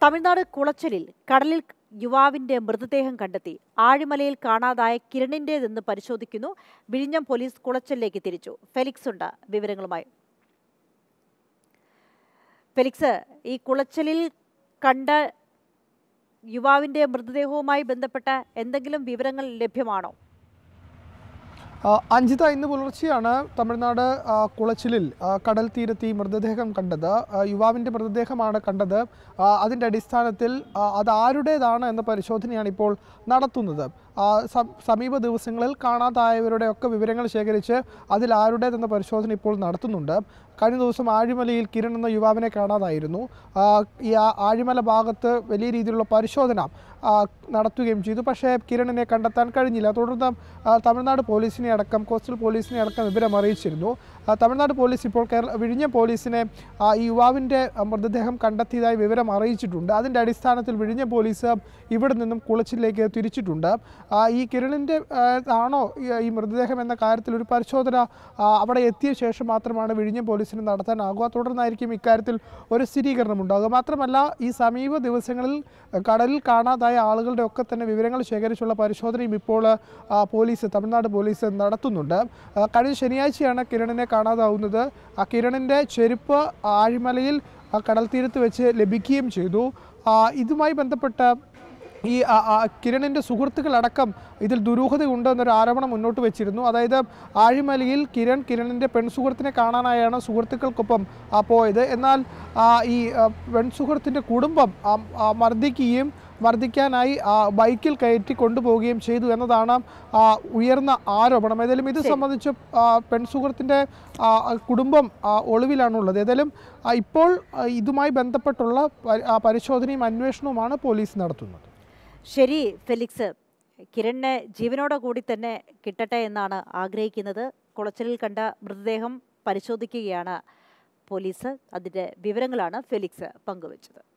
തമിഴ്നാട് കുളച്ചലിൽ കടലിൽ യുവാവിന്റെ മൃതദേഹം കണ്ടെത്തി ആഴിമലയിൽ കാണാതായ കിരണിന്റേതെന്ന് പരിശോധിക്കുന്നു വിഴിഞ്ഞം പോലീസ് കുളച്ചലിലേക്ക് തിരിച്ചു ഫെലിക്സ് ഉണ്ട് വിവരങ്ങളുമായി ഫെലിക്സ് ഈ കുളച്ചലിൽ കണ്ട യുവാവിന്റെ മൃതദേഹവുമായി ബന്ധപ്പെട്ട എന്തെങ്കിലും വിവരങ്ങൾ ലഭ്യമാണോ ആ, അഞ്ജിത ഇന്ന് പുലർച്ചെയാണ് തമിഴ്നാട് ആ, കുളച്ചിലിൽ ആ, കടൽ തീരത്ത് ഈ മൃതദേഹം കണ്ടത് ആ, യുവാവിൻ്റെ മൃതദേഹമാണ് കണ്ടത് ആ, അതിൻ്റെ അടിസ്ഥാനത്തിൽ ആ, അത് ആരുടേതാണ് എന്ന പരിശോധനയാണ് ഇപ്പോൾ നടത്തുന്നത് ആ, സം- സമീപ ദിവസങ്ങളിൽ കാണാതായവരുടെ ഒക്കെ വിവരങ്ങൾ ശേഖരിച്ച് അതിൽ ആരുടേതെന്ന പരിശോധന ഇപ്പോൾ നടത്തുന്നുണ്ട് കഴിഞ്ഞ ദിവസം ആഴിമലയിൽ കിരൺ എന്ന യുവാവിനെ കാണാതായിരുന്നു ആ, ഈ ആ- ആഴിമല ഭാഗത്ത് വലിയ രീതിയിലുള്ള പരിശോധന ആ, നടത്തുകയും ചെയ്തു പക്ഷേ കിരണിനെ കണ്ടെത്താൻ കഴിഞ്ഞില്ല തുടർന്ന് ആ, തമിഴ്നാട് പോലീസിനെ അടക്കം കോസ്റ്റൽ പോലീസിനെ അടക്കം വിവരം അറിയിച്ചിരുന്നു ആ, തമിഴ്നാട് പോലീസ് ഇപ്പോൾ കേരള വിഴിഞ്ഞം പോലീസിനെ ആ, ഈ യുവാവിൻ്റെ ആ, മൃതദേഹം കണ്ടെത്തിയതായി വിവരം അറിയിച്ചിട്ടുണ്ട് അതിൻ്റെ അടിസ്ഥാനത്തിൽ വിഴിഞ്ഞം പോലീസ് ഇവിടെ നിന്നും കുളച്ചിലേക്ക് തിരിച്ചിട്ടുണ്ട് ആ, ഈ കിരണിൻ്റെ ആ, ആണോ ഈ- ഈ മൃതദേഹം എന്ന കാര്യത്തിൽ ഒരു പരിശോധന ആ, അവിടെ എത്തിയ ശേഷം മാത്രമാണ് വിഴിഞ്ഞം പോലീസിന് നടത്താനാകുക തുടർന്നായിരിക്കും ഇക്കാര്യത്തിൽ ഒരു സ്ഥിരീകരണം ഉണ്ടാകുക മാത്രമല്ല ഈ സമീപ ദിവസങ്ങളിൽ കടലിൽ കാണാതായ ആളുകളുടെ ഒക്കെ തന്നെ വിവരങ്ങൾ ശേഖരിച്ചുള്ള പരിശോധനയും ഇപ്പോൾ ആ, പോലീസ് തമിഴ്നാട് പോലീസ് നടത്തുന്നുണ്ട് ആ, കഴിഞ്ഞ ശനിയാഴ്ചയാണ് കിരണിനെ കാണാതാവുന്നത് ആ കിരണിൻ്റെ ചെരുപ്പ് ആഴിമലയിൽ ആ, കടൽ തീരത്ത് വെച്ച് ലഭിക്കുകയും ചെയ്തു ആ, ഇതുമായി ബന്ധപ്പെട്ട് ഈ ആ, ആ, കിരണിൻ്റെ സുഹൃത്തുക്കളടക്കം ഇതിൽ ദുരൂഹതയുണ്ട് എന്നൊരു ആരോപണം മുന്നോട്ട് വെച്ചിരുന്നു അതായത് ആഴിമലയിൽ കിരൺ കിരണിൻ്റെ പെൺസുഹൃത്തിനെ കാണാനായാണ് സുഹൃത്തുക്കൾക്കൊപ്പം ആ, പോയത് എന്നാൽ ആ, ഈ ആ, പെൺസുഹൃത്തിൻ്റെ കുടുംബം ആ, ആ, മർദ്ദിക്കുകയും മർദ്ദിക്കാനായി ആ, ബൈക്കിൽ കയറ്റി കൊണ്ടുപോവുകയും ചെയ്തു എന്നതാണ് ആ, ഉയർന്ന ആരോപണം ഏതായാലും ഇത് സംബന്ധിച്ച് ആ, പെൺസുഹൃത്തിൻ്റെ ആ, കുടുംബം ആ, ഒളിവിലാണുള്ളത് ഏതായാലും ആ, ഇപ്പോൾ ആ, ഇതുമായി ബന്ധപ്പെട്ടുള്ള പരി- ആ, പരിശോധനയും അന്വേഷണവുമാണ് പോലീസ് നടത്തുന്നത് ശരി ഫെലിക്സ് കിരണിനെ ജീവനോടെ കൂടി തന്നെ കിട്ടട്ടെ എന്നാണ് ആഗ്രഹിക്കുന്നത് കുളച്ചലിൽ കണ്ട മൃതദേഹം പരിശോധിക്കുകയാണ് പോലീസ് അതിൻ്റെ വിവരങ്ങളാണ് ഫെലിക്സ് പങ്കുവച്ചത്